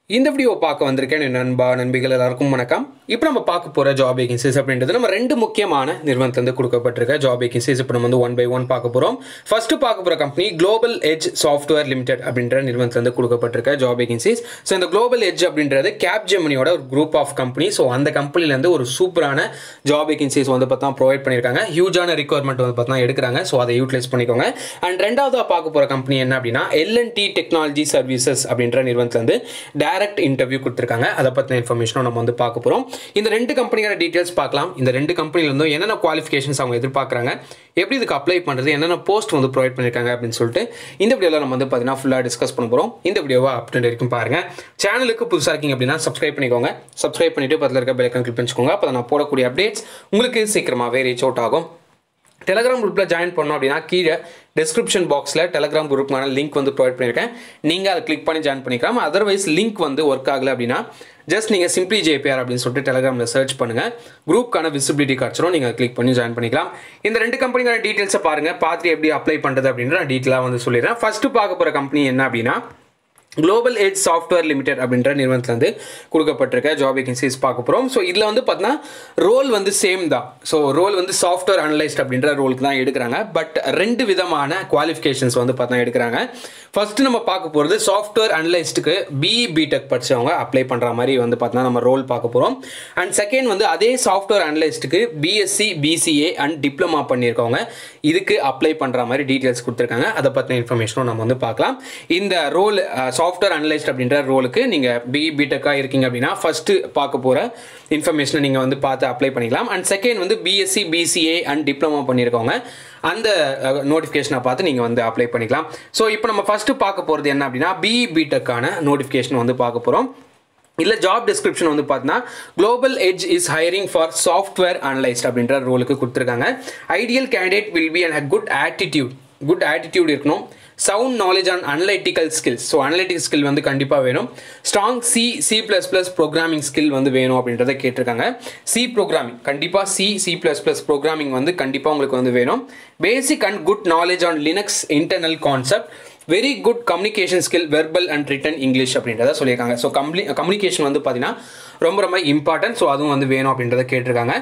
இந்த வீடியோ பார்க்க வந்திருக்கேன் என் நண்பா நண்பிகள் எல்லாருக்கும் வணக்கம் இப்போ நம்ம பார்க்க போகிற ஜாப் வேகன்சிஸ் அப்படின்றது நம்ம ரெண்டு முக்கியமான நிறுவனத்துலேருந்து கொடுக்கப்பட்டிருக்க ஜாப் வேகன்சிஸ் இப்போ நம்ம வந்து ஒன் பை ஒன் பார்க்க போகிறோம் ஃபர்ஸ்ட் பார்க்க போகிற company global edge software limited அப்படின்ற நிறுவனத்துலேருந்து கொடுக்கப்பட்டிருக்க ஜாப் வேகன்சிஸ் ஸோ இந்த குளோபல் எட்ஜ் அப்படின்றது கேப் ஜெமினியோட ஒரு குரூப் ஆஃப் கம்பெனி ஸோ அந்த கம்பெனிலேருந்து ஒரு சூப்பரான ஜாப் வேகன்சிஸ் வந்து பார்த்தா ப்ரொவைட் பண்ணியிருக்காங்க ஹியூஜான ரிக்வயர்மெண்ட் வந்து பார்த்தா எடுக்கிறாங்க ஸோ அதை யூட்டிலைஸ் பண்ணிக்கோங்க அண்ட் ரெண்டாவதாக பார்க்க போகிற கம்பெனி என்ன அப்படின்னா எல்என்டி டெக்னாலஜி சர்வீசஸ் அப்படின்ற நிறுவனத்துலேருந்து டைரக்ட் இன்டர்வியூ கொடுத்துருக்காங்க அதை பற்றின இன்ஃபர்மேஷனும் நம்ம வந்து பார்க்க போகிறோம் இந்த ரெண்டு கம்பெனியோட டீட்டெயில்ஸ் பார்க்கலாம் இந்த ரெண்டு கம்பெனிலேருந்தும் என்னென்ன குவாலிஃபிகேஷன்ஸ் அவங்க எதிர்பார்க்குறாங்க எப்படி இதுக்கு அப்ளை பண்ணுறது என்னென்ன போஸ்ட் வந்து ப்ரொவைட் பண்ணியிருக்காங்க அப்படின்னு சொல்லிட்டு இந்த வீடியோவில் நம்ம வந்து பார்த்தீங்கன்னா ஃபுல்லாக டிஸ்கஸ் பண்ண போகிறோம் இந்த வீடியோவை அப்டேட் வரைக்கும் பாருங்கள் சேனலுக்கு புதுசாக இருக்கீங்க அப்படின்னா சப்ஸ்கிரைப் பண்ணிக்கோங்க சப்ஸ்கிரைப் பண்ணிவிட்டு பக்கத்தில் இருக்க பெல் ஐக்கன் கிளிக் பண்ணிக்கோங்க அப்போ நான் போடக்கூடிய அப்டேட்ஸ் உங்களுக்கு சீக்கிரமாகவே ரீச் அவுட் ஆகும் டெலகிராம் குரூப்பில் ஜாயின் பண்ணோம் அப்படின்னா கீழே டிஸ்கிரிப்ஷன் பாக்ஸில் டெலகிராம் குரூப்க்கான லிங்க் வந்து ப்ரொவைட் பண்ணியிருக்கேன் நீங்கள் அதை கிளிக் பண்ணி ஜாயின் பண்ணிக்கலாம் அதர்வைஸ் லிங்க் வந்து ஒர்க் ஆகலை அப்படின்னா ஜஸ்ட் நீங்கள் சிம்பிளி ஜேபிஆர் அப்படின்னு சொல்லிட்டு டெலகிராமில் சர்ச் பண்ணுங்கள் குரூப்க்கான விசிபிலிட்டி கிடச்சிரும் நீங்கள் கிளிக் பண்ணி ஜாயின் பண்ணிக்கலாம் இந்த ரெண்டு கம்பெனிக்கான டீட்டெயில்ஸை பாருங்கள் பார்த்து எப்படி அப்ளை பண்ணுறது அப்படின்ற நான் டீட்டெயிலாக வந்து சொல்லிடுறேன் ஃபஸ்ட்டு பார்க்க போகிற கம்பெனி என்ன அப்படின்னா குளோபல் எட்ஜ் சாஃப்ட்வேர் லிமிடெட் அப்படின்ற நிறுவனத்துலேருந்து கொடுக்கப்பட்டிருக்க ஜாப் வேகன்சிஸ் பார்க்க போகிறோம் ஸோ இதில் வந்து பார்த்தீங்கன்னா ரோல் வந்து சேம் தான் ஸோ ரோல் வந்து சாஃப்ட்வேர் அனலைஸ்ட் அப்படின்ற ரோலுக்கு தான் எடுக்கிறாங்க பட் ரெண்டு விதமான குவாலிஃபிகேஷன்ஸ் வந்து பார்த்தா எடுக்கிறாங்க ஃபர்ஸ்ட் நம்ம பார்க்க போகிறது சாஃப்ட்வேர் அனலைஸ்ட்டுக்கு பிஇ பிடெக் படித்தவங்க அப்ளை பண்ணுற மாதிரி வந்து பார்த்தீங்கன்னா நம்ம ரோல் பார்க்க போகிறோம் அண்ட் செகண்ட் வந்து அதே சாஃப்ட்வேர் அனலைஸ்ட்டுக்கு பிஎஸ்சி பிசிஏ அண்ட் டிப்ளமா பண்ணியிருக்கவங்க இதுக்கு அப்ளை பண்ணுற மாதிரி டீட்டெயில்ஸ் கொடுத்துருக்காங்க அதை பற்றின இன்ஃபர்மேஷனும் நம்ம வந்து பார்க்கலாம் இந்த ரோல் சாஃப்ட்வேர் அனலைஸ்ட் அப்படின்ற ரோலுக்கு நீங்கள் பிஇ பிடெக்காக இருக்கீங்க அப்படின்னா ஃபஸ்ட்டு பார்க்க போகிற இன்ஃபர்மேஷனை நீங்கள் வந்து பார்த்து அப்ளை பண்ணிக்கலாம் அண்ட் செகண்ட் வந்து பிஎஸ்சி பிசிஏ அண்ட் டிப்ளமா பண்ணியிருக்கவங்க அந்த நோட்டிஃபிகேஷனை பார்த்து நீங்கள் வந்து அப்ளை பண்ணிக்கலாம் ஸோ இப்போ நம்ம ஃபஸ்ட்டு பார்க்க போகிறது என்ன அப்படின்னா பிஇ பிடெக்கான நோட்டிஃபிகேஷன் வந்து பார்க்க போகிறோம் இல்லை ஜாப் டிஸ்கிரிப்ஷன் வந்து பார்த்தீங்கன்னா global edge is hiring for software analyst அப்படின்ற ரோலுக்கு கொடுத்துருக்காங்க ideal candidate will be and good attitude good attitude இருக்கணும் sound knowledge on analytical skills so analytic skill வந்து கண்டிப்பாக வேணும் strong C C plus plus programming skill வந்து வேணும் அப்படின்றத கேட்டிருக்காங்க சி ப்ரோக்ராமிங் கண்டிப்பாக C C plus plus programming வந்து கண்டிப்பாக உங்களுக்கு வந்து வேணும் basic and good knowledge on Linux internal concept very good communication skill verbal and written English அப்படின்றத சொல்லியிருக்காங்க ஸோ கம்யூனி கம்யூனிகேஷன் வந்து பார்த்தீங்கன்னா ரொம்ப ரொம்ப இம்பார்ட்டன்ட் ஸோ அதுவும் வந்து வேணும் அப்படின்றத கேட்டிருக்காங்க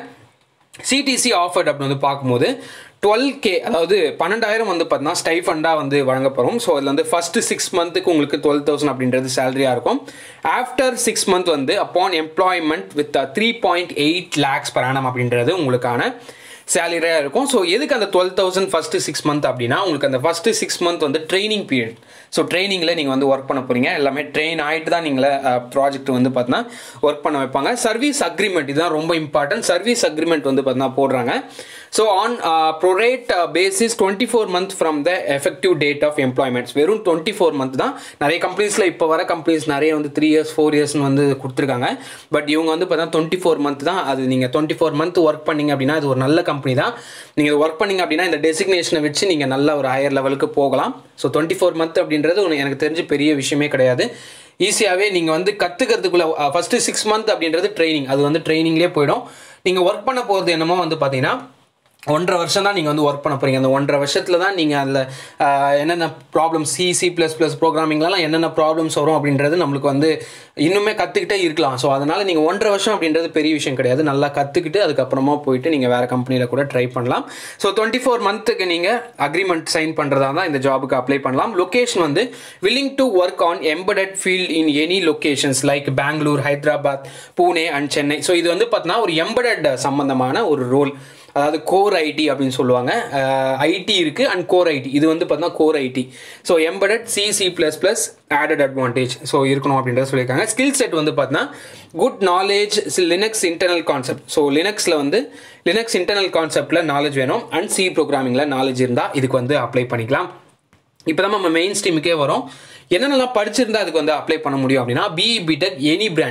சிடிசி ஆஃபர்ட் அப்படின்னு வந்து பார்க்கும்போது டுவெல் கே அதாவது பன்னெண்டாயிரம் வந்து பார்த்தீங்கன்னா ஸ்டைஃபண்டாக வந்து வழங்கப்படும் ஸோ அதில் வந்து ஃபஸ்ட்டு சிக்ஸ் மந்த்துக்கு உங்களுக்கு டுவெல் தௌசண்ட் அப்படின்றது சேலரியாக இருக்கும் ஆஃப்டர் சிக்ஸ் மந்த் வந்து upon employment with three point eight lakhs per annum அப்படின்றது உங்களுக்கான சேலரியாக இருக்கும் ஸோ எதுக்கு அந்த twelve thousand first six month அப்படின்னா உங்களுக்கு அந்த ஃபஸ்ட்டு சிக்ஸ் மந்த் வந்து ட்ரைனிங் பீரியட் ஸோ ட்ரைனிங்கில் நீங்கள் வந்து ஒர்க் பண்ண போகிறீங்க எல்லாமே ட்ரெயின் ஆகிட்டு தான் நீங்கள ப்ராஜெக்ட் வந்து பார்த்தீங்கன்னா ஒர்க் பண்ண வைப்பாங்க சர்வீஸ் அக்ரிமெண்ட் இதுதான் ரொம்ப இம்பார்ட்டன்ட் சர்வீஸ் அக்ரிமெண்ட் வந்து பார்த்தீங்கன்னா போடுறாங்க so on prorate basis twenty four month from the effective date of எம்ப்ளாய்மெண்ட்ஸ் வெறும் டுவெண்ட்டி ஃபோர் மந்த் தான் நிறைய கம்பெனிஸில் இப்போ வர கம்பெனிஸ் நிறைய வந்து த்ரீ இயர்ஸ் ஃபோர் இயர்ஸ்னு வந்து கொடுத்துருக்காங்க பட் இவங்க வந்து பார்த்தா டுவெண்ட்டி ஃபோர் மந்த் தான் அது நீங்கள் டுவெண்ட்டி ஃபோர் மந்த் ஒர்க் பண்ணீங்க அப்படின்னா இது ஒரு நல்ல கம்பெனி தான் நீங்கள் ஒர்க் பண்ணீங்க அப்படின்னா இந்த டெசிக்னேஷனை வச்சு நீங்கள் நல்ல ஒரு ஹையர் லெவலுக்கு போகலாம் ஸோ டுவெண்ட்டி ஃபோர் மந்த் அப்படின்றது ஒன்று எனக்கு தெரிஞ்சு பெரிய விஷயமே கிடையாது ஈஸியாகவே நீங்கள் வந்து கற்றுக்கிறதுக்குள்ள ஃபஸ்ட்டு சிக்ஸ் மந்த் அப்படின்றது ட்ரைனிங் அது வந்து ட்ரைனிங்லேயே போயிடும் நீங்கள் ஒர்க் பண்ண போகிறது என்னமோ வந்து பார்த்தீங்கன்னா ஒன்றரை வருஷம் தான் நீங்கள் வந்து ஒர்க் பண்ண போகிறீங்க அந்த ஒன்றரை வருஷத்தில் தான் நீங்கள் அதில் என்னென்ன problem C C plus plus ப்ரோக்ராமிங்லாம் என்னென்ன ப்ராப்ளம்ஸ் வரும் அப்படின்றது நம்மளுக்கு வந்து இன்னுமே கற்றுக்கிட்டே இருக்கலாம் ஸோ அதனால் நீங்கள் ஒன்றரை வருஷம் அப்படின்றது பெரிய விஷயம் கிடையாது நல்லா கற்றுக்கிட்டு அதுக்கப்புறமா போயிட்டு நீங்கள் வேறு கம்பெனியில் கூட ட்ரை பண்ணலாம் ஸோ டுவெண்ட்டி ஃபோர் மந்த்துக்கு நீங்கள் அக்ரிமெண்ட் சைன் பண்ணுறதா தான் இந்த ஜாபுக்கு அப்ளை பண்ணலாம் லொக்கேஷன் வந்து willing to work on embedded field in any locations like Bangalore Hyderabad Pune and Chennai so இது வந்து பார்த்தீங்கன்னா ஒரு எம்படட் சம்மந்தமான ஒரு ரோல் அதாவது கோர் ஐடி அப்படின்னு சொல்லுவாங்க ஐடி இருக்குது அண்ட் கோர் ஐடி இது வந்து பார்த்தீங்கன்னா core IT so embedded C C plus plus added advantage so இருக்கணும் அப்படின்றத சொல்லியிருக்காங்க ஸ்கில் செட் வந்து பார்த்தீங்கன்னா good knowledge Linux internal concept so லினக்ஸில் வந்து லினக்ஸ் இன்டர்னல் கான்செப்டில் நாலேஜ் வேணும் அண்ட் சி ப்ரோக்ராமிங்கில் நாலேஜ் இருந்தால் இதுக்கு வந்து அப்ளை பண்ணிக்கலாம் இப்போ தான் நம்ம மெயின் ஸ்ட்ரீமுக்கே வரோம் என்னென்னலாம் படிச்சிருந்தா அதுக்கு வந்து அப்ளை பண்ண முடியும் அப்படின்னா பிஇ பிடெக் எனி பிரான்ச்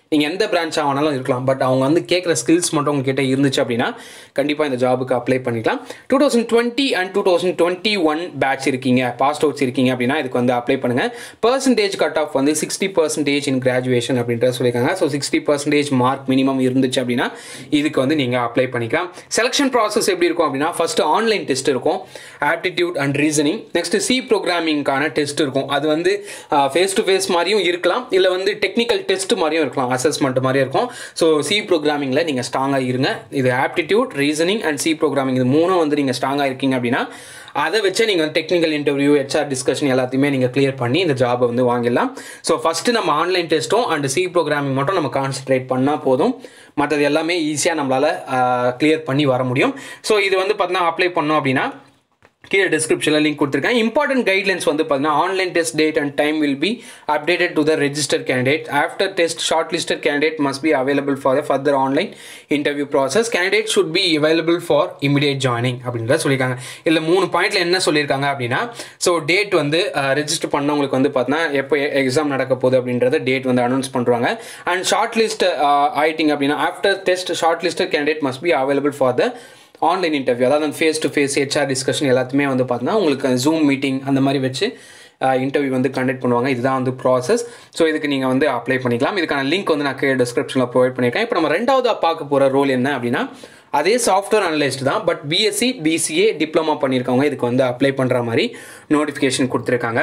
நீங்கள் எந்த பிரான்ச்சாக வேணாலும் இருக்கலாம் பட் அவங்க வந்து கேட்குற ஸ்கில்ஸ் மட்டும் உங்ககிட்ட இருந்துச்சு அப்படின்னா கண்டிப்பாக இந்த ஜாபுக்கு அப்ளை பண்ணிக்கலாம் two thousand twenty and two thousand twenty one batch இருக்கீங்க பாஸ்ட் அவுட்ஸ் இருக்கீங்க அப்படின்னா இதுக்கு வந்து அப்ளை பண்ணுங்கள் பர்சன்டேஜ் கட் ஆஃப் வந்து சிக்ஸ்டி பர்சன்டேஜ் இன் கிராஜுவேஷன் அப்படின்ற சொல்லியிருக்காங்க so sixty percentage mark minimum இருந்துச்சு அப்படின்னா இதுக்கு வந்து நீங்கள் அப்ளை பண்ணிக்கலாம் செலெக்ஷன் ப்ராசஸ் எப்படி இருக்கும் அப்படின்னா ஃபஸ்ட்டு ஆன்லைன் டெஸ்ட் இருக்கும் aptitude and reasoning next C ப்ரோக்ராமிங்கான டெஸ்ட் இருக்கும் அது வந்து ஃபேஸ் டு ஃபேஸ் மாதிரியும் இருக்கலாம் இல்லை வந்து டெக்னிக்கல் டெஸ்ட் மாதிரியும் இருக்கலாம் அசஸ்மெண்ட் மாதிரியும் இருக்கும் ஸோ சி ப்ரோக்ராமிங்கில் நீங்கள் ஸ்ட்ராங்காக இருங்க இது aptitude reasoning and C programming இது மூணும் வந்து நீங்கள் ஸ்ட்ராங்காக இருக்கீங்க அப்படின்னா அதை வச்சு நீங்கள் டெக்னிக்கல் இன்டர்வியூ ஹெச்ஆர் டிஸ்கஷன் எல்லாத்தையுமே நீங்கள் கிளியர் பண்ணி இந்த ஜாபை வந்து வாங்கிடலாம் ஸோ ஃபஸ்ட்டு நம்ம ஆன்லைன் டெஸ்ட்டும் அண்ட் சி ப்ரோக்ராமிங் மட்டும் நம்ம கான்சன்ட்ரேட் பண்ணால் போதும் மற்றது எல்லாமே ஈஸியாக நம்மளால் கிளியர் பண்ணி வர முடியும் ஸோ இது வந்து பார்த்தீங்கன்னா அப்ளை பண்ணோம் அப்படின்னா கீழே டிஸ்கிரிப்ஷனில் லிங்க் கொடுத்துருக்கேன் இம்பார்ட்டன்ட் கைட்லைன்ஸ் வந்து பார்த்தீங்கன்னா online test date and time will be updated to the register candidate after test shortlisted candidate must be available for the further online interview process candidate should be available for immediate joining அப்படின்றத சொல்லியிருக்காங்க இல்லை மூணு பாயிண்ட்ல என்ன சொல்லியிருக்காங்க அப்படின்னா so date வந்து register பண்ணவங்களுக்கு வந்து பார்த்தீங்கன்னா எப்போ எக்ஸாம் நடக்க போகுது அப்படின்றத டேட் வந்து அனௌன்ஸ் பண்ணுறாங்க அண்ட் ஷார்ட் லிஸ்ட் ஆயிட்டிங்க அப்படின்னா after test shortlisted candidate must be available for the online interview அதாவது face to face HR discussion எல்லாத்துமே வந்து பார்த்தீங்கன்னா உங்களுக்கு ஜூம் மீட்டிங் அந்த மாதிரி வச்சு இன்டர்வியூ வந்து கண்டக்ட் பண்ணுவாங்க இதுதான் வந்து ப்ராசஸ் ஸோ இதுக்கு நீங்கள் வந்து அப்ளை பண்ணிக்கலாம் இதுக்கான லிங்க் வந்து நான் கீழே டிஸ்கிரிப்ஷனில் ப்ரொவைட் பண்ணியிருக்கேன் இப்போ நம்ம ரெண்டாவதாக பார்க்க போகிற ரோல் என்ன அப்படின்னா அதே சாஃப்ட்வேர் அனலிஸ்ட் தான் பட் பிஎஸ்சி பிசிஏ டிப்ளமா பண்ணியிருக்கவங்க இதுக்கு வந்து அப்ளை பண்ணுற மாதிரி நோட்டிஃபிகேஷன் கொடுத்துருக்காங்க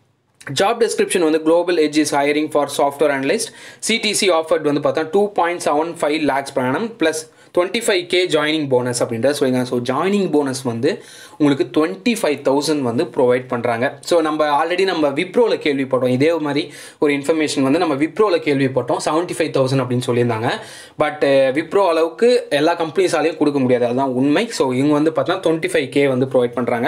ஜாப் டிஸ்கிரிப்ஷன் வந்து global edge is hiring for software analyst CTC offered வந்து பார்த்தா two point seven five lakhs per annum plus twenty five K joining bonus அப்படின்றத சொல்லிங்க ஸோ ஜாயினிங் போனஸ் வந்து உங்களுக்கு டுவெண்ட்டி ஃபைவ் தௌசண்ட் வந்து ப்ரொவைட் பண்ணுறாங்க ஸோ நம்ம ஆல்ரெடி நம்ம விப்ரோவில் கேள்விப்பட்டோம் இதே மாதிரி ஒரு இன்ஃபர்மேஷன் வந்து நம்ம விப்ரோவில் கேள்விப்பட்டோம் செவன்ட்டி ஃபைவ் தௌசண்ட் அப்படின்னு சொல்லியிருந்தாங்க பட் விப்ரோ அளவுக்கு எல்லா கம்பெனிஸாலையும் கொடுக்க முடியாது அதுதான் உண்மை ஸோ இவங்க வந்து பார்த்தீங்கன்னா டுவெண்ட்டி ஃபைவ் கே வந்து ப்ரொவைட் பண்ணுறாங்க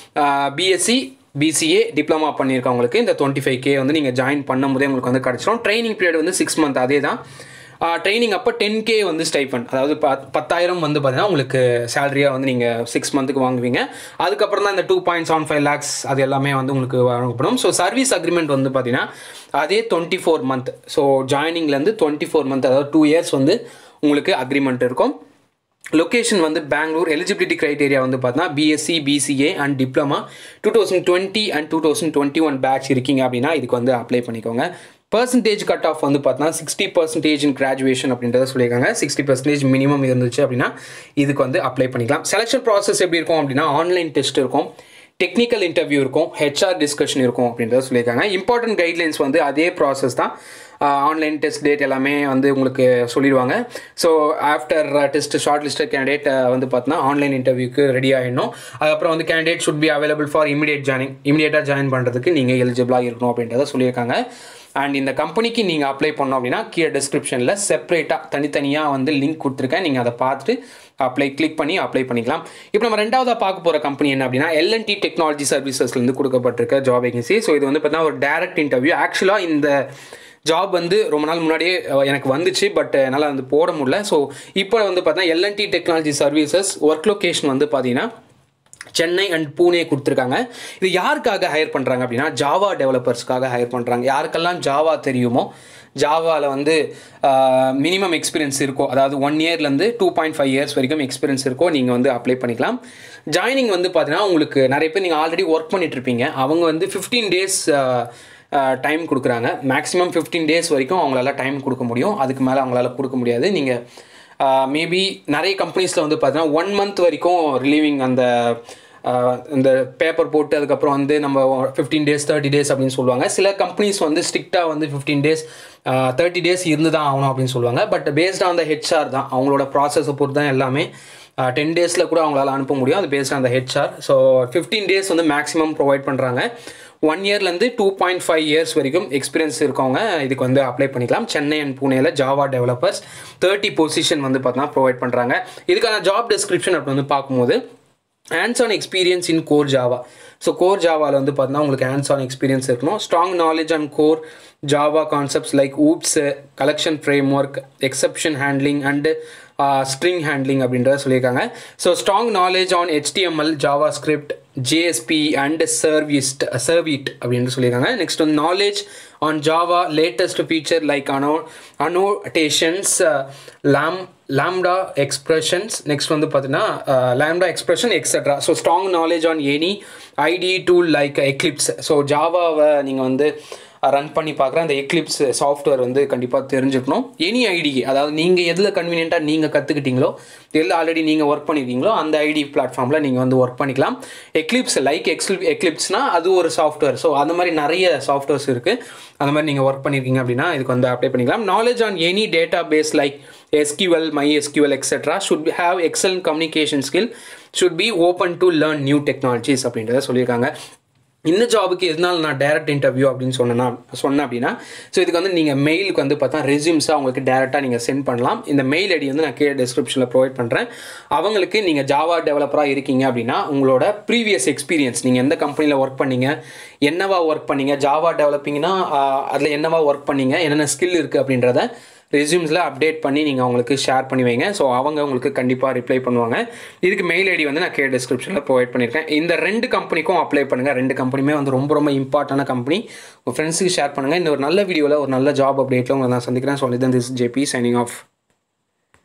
பிஎஸ்சி பிசிஏ டிப்ளமா பண்ணியிருக்கவங்களுக்கு இந்த டுவெண்ட்டி ஃபைவ் கே வந்து நீங்கள் ஜாயின் பண்ணும் போதே உங்களுக்கு வந்து கிடச்சிரும் ட்ரைனிங் பீரியட் வந்து சிக்ஸ் மந்த் அதே தான் ட்ரைனிங் அப்போ டென் கே வந்து ஸ்டைஃபன் அதாவது பத் பத்தாயிரம் வந்து பார்த்தீங்கன்னா உங்களுக்கு சேலரியாக வந்து நீங்கள் சிக்ஸ் மந்த்துக்கு வாங்குவீங்க அதுக்கப்புறம் தான் இந்த two point seven five lakhs அது எல்லாமே வந்து உங்களுக்கு வழங்கப்படும் ஸோ சர்வீஸ் அக்ரிமெண்ட் வந்து பார்த்தீங்கன்னா அதே டுவெண்ட்டி ஃபோர் மந்த் ஸோ ஜாயினிங்லேருந்து டுவெண்ட்டி ஃபோர் மந்த் அதாவது டூ இயர்ஸ் வந்து உங்களுக்கு அக்ரிமெண்ட் இருக்கும் லொக்கேஷன் வந்து பெங்களூர் எலிஜிபிலிட்டி க்ரைட்டேரியா வந்து பார்த்தீங்கன்னா BSc BCA and diploma two thousand twenty and two thousand twenty one batch இருக்கீங்க அப்படின்னா இதுக்கு வந்து அப்ளை பண்ணிக்கோங்க பர்சன்டேஜ் கட் ஆஃப் வந்து பார்த்தீங்கன்னா சிக்ஸ்டி பர்சன்டேஜ் இன் கிராஜுவேஷன் அப்படின்றத சொல்லியிருக்காங்க சிக்ஸ்டி பர்சன்டேஜ் மினிமம் இருந்துச்சு அப்படின்னா இதுக்கு வந்து அப்ளை பண்ணிக்கலாம் செலெக்ஷன் ப்ராசஸ் எப்படி இருக்கும் அப்படின்னா ஆன்லைன் டெஸ்ட் இருக்கும் டெக்னிக்கல் இன்டர்வியூ இருக்கும் ஹெச்ஆர் டிஸ்கஷன் இருக்கும் அப்படின்றத சொல்லியிருக்காங்க இம்பார்ட்டன்ட் கைட்லைன்ஸ் வந்து அதே ப்ராசஸ் தான் ஆன்லைன் டெஸ்ட் டேட் எல்லாமே வந்து உங்களுக்கு சொல்லிடுவாங்க so after test shortlisted candidate வந்து பார்த்தீங்கன்னா ஆன்லைன் இன்டர்வியூக்கு ரெடி ஆகிடணும் அதுக்கப்புறம் வந்து candidate should be available for immediate joining இமீடியட்டாக ஜாயின் பண்ணுறதுக்கு நீங்கள் எலிஜிபிளாக இருக்கணும் அப்படின்றத சொல்லியிருக்காங்க அண்ட் இந்த கம்பெனிக்கு நீங்கள் அப்ளை பண்ணோம் அப்படின்னா கீழே டிஸ்கிரிப்ஷனில் செப்பரேட்டாக தனித்தனியாக வந்து லிங்க் கொடுத்துருக்கேன் நீங்கள் அதை பார்த்துட்டு அப்ளை கிளிக் பண்ணி அப்ளை பண்ணிக்கலாம் இப்போ நம்ம ரெண்டாவதாக பார்க்க போகிற கம்பெனி என்ன அப்படின்னா எல்என்டி டெக்னாலஜி சர்வீசஸ்லேருந்து கொடுக்கப்பட்டிருக்க ஜாப் வேகன்சி ஸோ இது வந்து பார்த்தீங்கன்னா ஒரு டேரக்ட் இன்டர்வியூ ஆக்சுவலாக இந்த ஜாப் வந்து ரொம்ப நாள் முன்னாடியே எனக்கு வந்துச்சு பட் என்னால் வந்து போட முடியல ஸோ இப்போ வந்து பார்த்தீங்கன்னா L&T technology services work location வந்து பார்த்தீங்கன்னா சென்னை அண்ட் பூனே கொடுத்துருக்காங்க இது யாருக்காக ஹையர் பண்ணுறாங்க அப்படின்னா ஜாவா டெவலப்பர்ஸ்க்காக ஹையர் பண்ணுறாங்க யாருக்கெல்லாம் ஜாவா தெரியுமோ ஜாவாவில் வந்து மினிமம் எக்ஸ்பீரியன்ஸ் இருக்கோ அதாவது ஒன் இயர்லேருந்து டூ பாயிண்ட் ஃபைவ் இயர்ஸ் வரைக்கும் எக்ஸ்பீரியன்ஸ் இருக்கோ நீங்கள் வந்து அப்ளை பண்ணிக்கலாம் ஜாயினிங் வந்து பார்த்தீங்கன்னா உங்களுக்கு நிறைய பேர் நீங்கள் ஆல்ரெடி ஒர்க் பண்ணிகிட்ருப்பீங்க அவங்க வந்து ஃபிஃப்டீன் டேஸ் டைம் கொடுக்குறாங்க மேக்ஸிமம் ஃபிஃப்டீன் டேஸ் வரைக்கும் அவங்களால டைம் கொடுக்க முடியும் அதுக்கு மேலே அவங்களால கொடுக்க முடியாது நீங்கள் மேபி நிறைய கம்பெனிஸில் வந்து பார்த்தீங்கன்னா ஒன் மந்த் வரைக்கும் ரிலீவிங் அந்த இந்த பேப்பர் போட்டு அதுக்கப்புறம் வந்து நம்ம ஃபிஃப்டீன் டேஸ் தேர்ட்டி டேஸ் அப்படின்னு சொல்லுவாங்க சில கம்பெனிஸ் வந்து ஸ்ட்ரிக்டாக வந்து ஃபிஃப்டீன் டேஸ் தேர்ட்டி டேஸ் இருந்து தான் ஆகணும் அப்படின்னு சொல்லுவாங்க but based on the HR தான் அவங்களோட ப்ராசஸை பொறுத்து தான் எல்லாமே டென் டேஸில் கூட அவங்களால அனுப்ப முடியும் அது based on the HR so fifteen days வந்து மேக்ஸிமம் ப்ரொவைட் பண்ணுறாங்க ஒன் இயர்லேருந்து டூ பாயிண்ட் ஃபைவ் இயர்ஸ் வரைக்கும் எக்ஸ்பீரியன்ஸ் இருக்கவங்க இதுக்கு வந்து அப்ளை பண்ணிக்கலாம் சென்னை அண்ட் பூனேயில் ஜாவா டெவலப்பர்ஸ் தேர்ட்டி பொசிஷன் வந்து பார்த்தீங்கன்னா ப்ரொவைட் பண்ணுறாங்க இதுக்கான ஜாப் டிஸ்கிரிப்ஷன் அப்படி வந்து பார்க்கும்போது hands on experience in core Java so core ஜாவாவில் வந்து பார்த்தீங்கன்னா உங்களுக்கு ஹேண்ட்ஸ் ஆன் எக்ஸ்பீரியன்ஸ் இருக்கணும் strong knowledge and core Java concepts like OOPs collection framework exception handling and string handling அப்படின்றத சொல்லியிருக்காங்க so strong knowledge on HTML JavaScript JSP and servlet servlet அப்படின்னு சொல்லியிருக்காங்க next வந்து knowledge on Java latest feature like anno annotations lam lambda expressions next வந்து பார்த்தீங்கன்னா lambda expression extra so strong knowledge on any IDE tool like Eclipse so ஜாவாவை நீங்கள் வந்து run பண்ணி பார்க்குற அந்த எக்லிப்ஸ் சாஃப்ட்வேர் வந்து கண்டிப்பாக தெரிஞ்சுக்கணும் எனி ஐடி அதாவது நீங்கள் எதில் கன்வீனியண்ட்டாக நீங்கள் கற்றுக்கிட்டீங்களோ எதில் ஆல்ரெடி நீங்கள் ஒர்க் பண்ணியிருக்கீங்களோ அந்த ஐடி பிளாட்ஃபார்மில் நீங்கள் வந்து ஒர்க் பண்ணிக்கலாம் எக்லிப்ஸ் லைக் எக்ஸ் எக்லிப்ஸ்னால் அது ஒரு சாஃப்ட்வேர் ஸோ அந்த மாதிரி நிறைய சாஃப்ட்வேர்ஸ் இருக்குது அந்த மாதிரி நீங்கள் ஒர்க் பண்ணியிருக்கீங்க அப்படின்னா இதுக்கு வந்து அப்ளை பண்ணிக்கலாம் knowledge on any database like SQL, MySQL, etc. should be, have excellent communication skill, should be open to learn new technologies அப்படின்றத சொல்லியிருக்காங்க இந்த ஜாபுக்கு எதனால நான் டேரக்ட் இன்டர்வியூ அப்படின்னு சொன்னேன்னா சொன்னேன் அப்படின்னா ஸோ இதுக்கு வந்து நீங்கள் மெயிலுக்கு வந்து பார்த்தா ரெசியூம்ஸாக உங்களுக்கு டேரெக்டாக நீங்கள் சென்ட் பண்ணலாம் இந்த மெயில் ஐடி வந்து நான் கீழே டிஸ்கிரிப்ஷனில் ப்ரொவைட் பண்ணுறேன் அவங்களுக்கு நீங்கள் ஜாவா டெவலப்பராக இருக்கீங்க அப்படின்னா உங்களோட ப்ரீவியஸ் எக்ஸ்பீரியன்ஸ் நீங்கள் எந்த கம்பெனியில் ஒர்க் பண்ணீங்க என்னவா ஒர்க் பண்ணீங்க ஜாவா டெவலப்பிங்னா அதில் என்னவா ஒர்க் பண்ணீங்க என்னென்ன ஸ்கில் இருக்குது அப்படின்றத ரெசியூம்ஸில் அப்டேட் பண்ணி நீங்கள் அவங்களுக்கு ஷேர் பண்ணி வைங்க ஸோ அவங்க உங்களுக்கு கண்டிப்பாக ரிப்ளை பண்ணுவாங்க இதுக்கு மெயில் ஐடி வந்து நான் கே டிஸ்கிரிப்ஷனில் ப்ரொவைட் பண்ணியிருக்கேன் இந்த ரெண்டு கம்பெனிக்கும் அப்ளை பண்ணுங்கள் ரெண்டு கம்பெனியுமே வந்து ரொம்ப ரொம்ப இம்பார்ட்டண்டான கம்பெனி உங்கள் ஃப்ரெண்ட்ஸுக்கு ஷேர் பண்ணுங்கள் இந்த ஒரு நல்ல வீடியோவில் ஒரு நல்ல ஜாப் அப்டேட்டில் உங்களை நான் சந்திக்கிறேன் ஸோ இதுதான் திஸ் ஜேபி சைனிங் ஆஃப்